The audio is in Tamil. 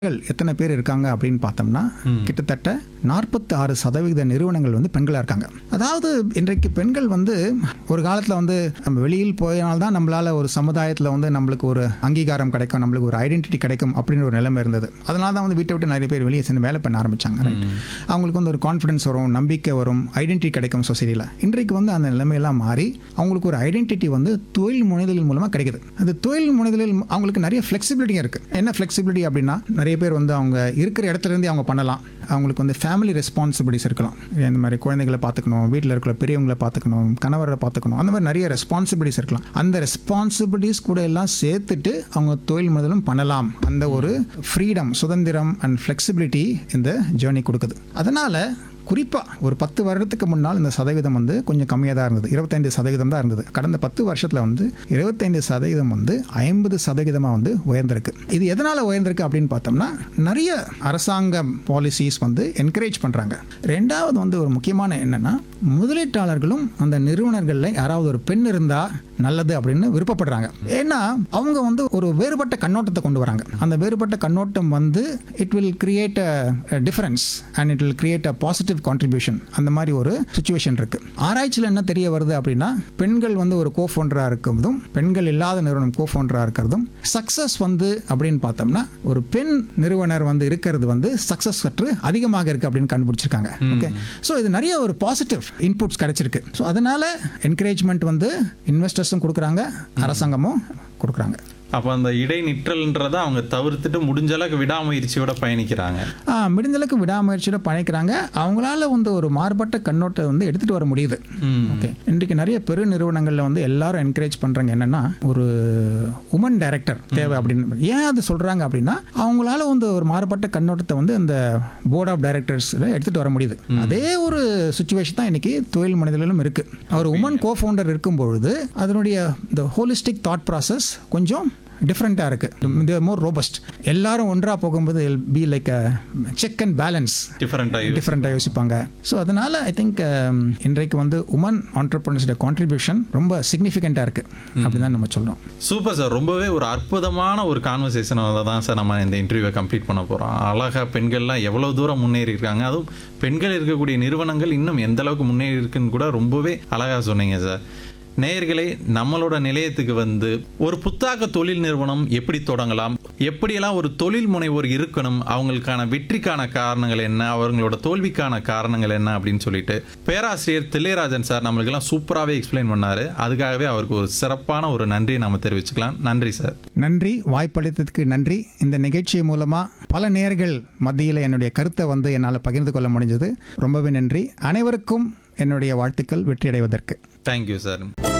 பெண்கள் எத்தனை பேர் இருக்காங்க அப்படின்னு பார்த்தோம்னா கிட்டத்தட்ட நாற்பத்தி ஆறு சதவிகித நிறுவனங்கள் வந்து பெண்களாக இருக்காங்க அதாவது இன்றைக்கு பெண்கள் வந்து ஒரு காலத்தில் வந்து நம்ம வெளியில் போயினால்தான் நம்மளால ஒரு சமுதாயத்தில் வந்து நம்மளுக்கு ஒரு அங்கீகாரம் கிடைக்கும் நம்மளுக்கு ஒரு ஐடென்டிட்டி கிடைக்கும் அப்படின்னு ஒரு நிலைமை இருந்தது அதனால தான் வந்து வீட்டை விட்டு நிறைய பேர் வெளியே சென்று வேலை பண்ண ஆரம்பிச்சாங்க right? அவங்களுக்கு வந்து ஒரு கான்ஃபிடன்ஸ் வரும் நம்பிக்கை வரும் ஐடென்டிட்டி கிடைக்கும் சொசைட்டியில் இன்றைக்கு வந்து அந்த நிலைமையெல்லாம் மாறி அவங்களுக்கு ஒரு ஐடென்டிட்டி வந்து தொழில் முனைதலின் மூலமாக கிடைக்குது அந்த தொழில் முனைதலில் அவங்களுக்கு நிறைய ஃப்ளெக்சிபிலிட்டி இருக்குது என்ன ஃப்ளெக்சிபிலிட்டி அப்படின்னா நிறைய பேர் வந்து அவங்க இருக்கிற இடத்துல இருந்தே அவங்க பண்ணலாம் அவங்களுக்கு வந்து ஃபேமிலி ரெஸ்பான்சிபிலிட்டிஸ் இருக்கலாம் இந்த மாதிரி குழந்தைகளை பார்த்துக்கணும் வீட்டில் இருக்கிற பெரியவங்களை பார்த்துக்கணும் கணவரை பார்த்துக்கணும் அந்த மாதிரி நிறைய ரெஸ்பான்சிபிலிட்டிஸ் இருக்கலாம் அந்த ரெஸ்பான்சிபிலிட்டிஸ் கூட எல்லாம் சேர்த்துட்டு அவங்க தொழில் முதலும் பண்ணலாம் அந்த ஒரு ஃப்ரீடம் சுதந்திரம் அண்ட் ஃப்ளெக்சிபிலிட்டி இந்த ஜேர்னி கொடுக்குது அதனால குறிப்பாக ஒரு பத்து வருடத்துக்கு முன்னால் இந்த சதவீதம் வந்து கொஞ்சம் கம்மியாக தான் இருந்தது இருபத்தைந்து சதவீதம் தான் இருந்தது கடந்த பத்து வருஷத்தில் வந்து இருபத்தைந்து சதவீதம் வந்து ஐம்பது சதவீதமாக வந்து உயர்ந்திருக்கு இது எதனால் உயர்ந்திருக்கு அப்படின்னு பார்த்தோம்னா நிறைய அரசாங்க பாலிசிஸ் வந்து என்கரேஜ் பண்ணுறாங்க ரெண்டாவது வந்து ஒரு முக்கியமான என்னென்னா முதலீட்டாளர்களும் அந்த நிறுவனங்களில் யாராவது ஒரு பெண் இருந்தால் நல்லது அப்படின்னு விருப்பப்படுறாங்க ஏன்னா அவங்க வந்து ஒரு வேறுபட்ட கண்ணோட்டத்தை கொண்டு வராங்க அந்த வேறுபட்ட கண்ணோட்டம் வந்து it will create a difference and it will create a positive contribution அந்த மாதிரி ஒரு சுச்சுவேஷன் இருக்கு ஆராய்ச்சியில் என்ன தெரிய வருது அப்படின்னா பெண்கள் வந்து ஒரு கோ ஃபவுண்டராக இருக்கிறதும் பெண்கள் இல்லாத நிறுவனம் கோ ஃபவுண்டராக இருக்கிறதும் சக்ஸஸ் வந்து அப்படின்னு பார்த்தோம்னா ஒரு பெண் நிறுவனர் வந்து இருக்கிறது வந்து சக்ஸஸ் சற்று அதிகமாக இருக்கு அப்படின்னு கண்டுபிடிச்சிருக்காங்க ஓகே ஸோ இது நிறைய ஒரு பாசிட்டிவ் இன்புட்ஸ் கிடைச்சிருக்கு ஸோ அதனால என்கரேஜ்மெண்ட் வந்து இன்வெஸ்டர்ஸும் கொடுக்குறாங்க அரசாங்கமும் கொடுக்குறாங்க அப்போ அந்த இடைநிற்றல்ன்றதை அவங்க தவிர்த்துட்டு முடிஞ்ச அளவுக்கு விடாமுயற்சியோட பயணிக்கிறாங்க ஆ, முடிந்த அளவுக்கு விடாமுயற்சியோட பணிக்கிறாங்க அவங்களால வந்து ஒரு மாறுபட்ட கண்ணோட்டத்தை வந்து எடுத்துட்டு வர முடியுது ம். ஓகே இன்றைக்கு நிறைய பெரு நிறுவனங்களில் வந்து எல்லாரும் என்கரேஜ் பண்றாங்க என்னன்னா ஒரு உமன் டைரக்டர் தேவை அப்படின்னு ஏன் அது சொல்றாங்க அப்படின்னா அவங்களால வந்து ஒரு மாறுபட்ட கண்ணோட்டத்தை வந்து இந்த போர்ட் ஆஃப் டைரக்டர்ஸில் எடுத்துட்டு வர முடியுது அதே ஒரு சுச்சுவேஷன் தான் இன்னைக்கு தொழில் மனிதர்களும் இருக்கு ஒரு உமன் கோ ஃபவுண்டர் இருக்கும் பொழுது அதனுடைய இந்த ஹோலிஸ்டிக் தாட் ப்ராசஸ் கொஞ்சம் டிஃப்ரெண்ட்டாக இருக்குது மோர் ரோபஸ்ட் எல்லாரும் ஒன்றா போகும்போது be like check and balance டிஃப்ரெண்ட்டாக டிஃப்ரெண்ட்டாக யோசிப்பாங்க ஸோ அதனால ஐ திங்க் இன்றைக்கு வந்து உமன் ஆண்டர்பிரினர்ஸோட கான்ட்ரிபியூஷன் ரொம்ப சிக்னிஃபிகண்ட்டாக இருக்குது அப்படி தான் நம்ம சொல்கிறோம் சூப்பர் சார் ரொம்பவே ஒரு அற்புதமான ஒரு கான்வர்சேஷனாக தான் சார் நம்ம இந்த இன்டர்வியூவை கம்ப்ளீட் பண்ண போகிறோம் அழகாக பெண்கள்லாம் எவ்வளோ தூரம் முன்னேறி இருக்காங்க அதுவும் பெண்கள் இருக்கக்கூடிய நிறுவனங்கள் இன்னும் எந்த அளவுக்கு முன்னேறி இருக்குன்னு கூட ரொம்பவே அழகாக சொன்னீங்க சார் நேயர்களே நம்மளோட நிலையத்துக்கு வந்து ஒரு புத்தாக்க தொழில் நிறுவனம் எப்படி தொடங்கலாம் எப்படியெல்லாம் ஒரு தொழில் முனைவோர் இருக்கணும் அவங்களுக்கான வெற்றிக்கான காரணங்கள் என்ன அவங்களோட தோல்விக்கான காரணங்கள் என்ன அப்படின்னு சொல்லிட்டு பேராசிரியர் தில்லைராஜன் சார் நம்மளுக்கெல்லாம் சூப்பராகவே எக்ஸ்பிளைன் பண்ணாரு அதுக்காகவே அவருக்கு ஒரு சிறப்பான ஒரு நன்றியை நம்ம தெரிவிச்சுக்கலாம் நன்றி சார் நன்றி வாய்ப்பளித்ததுக்கு நன்றி இந்த நிகழ்ச்சி மூலமாக பல நேர்கள் மத்தியில் என்னுடைய கருத்தை வந்து என்னால் பகிர்ந்து கொள்ள முடிஞ்சது ரொம்பவே நன்றி அனைவருக்கும் என்னுடைய வாழ்த்துக்கள் வெற்றியடைவதற்கு தேங்க்யூ சார்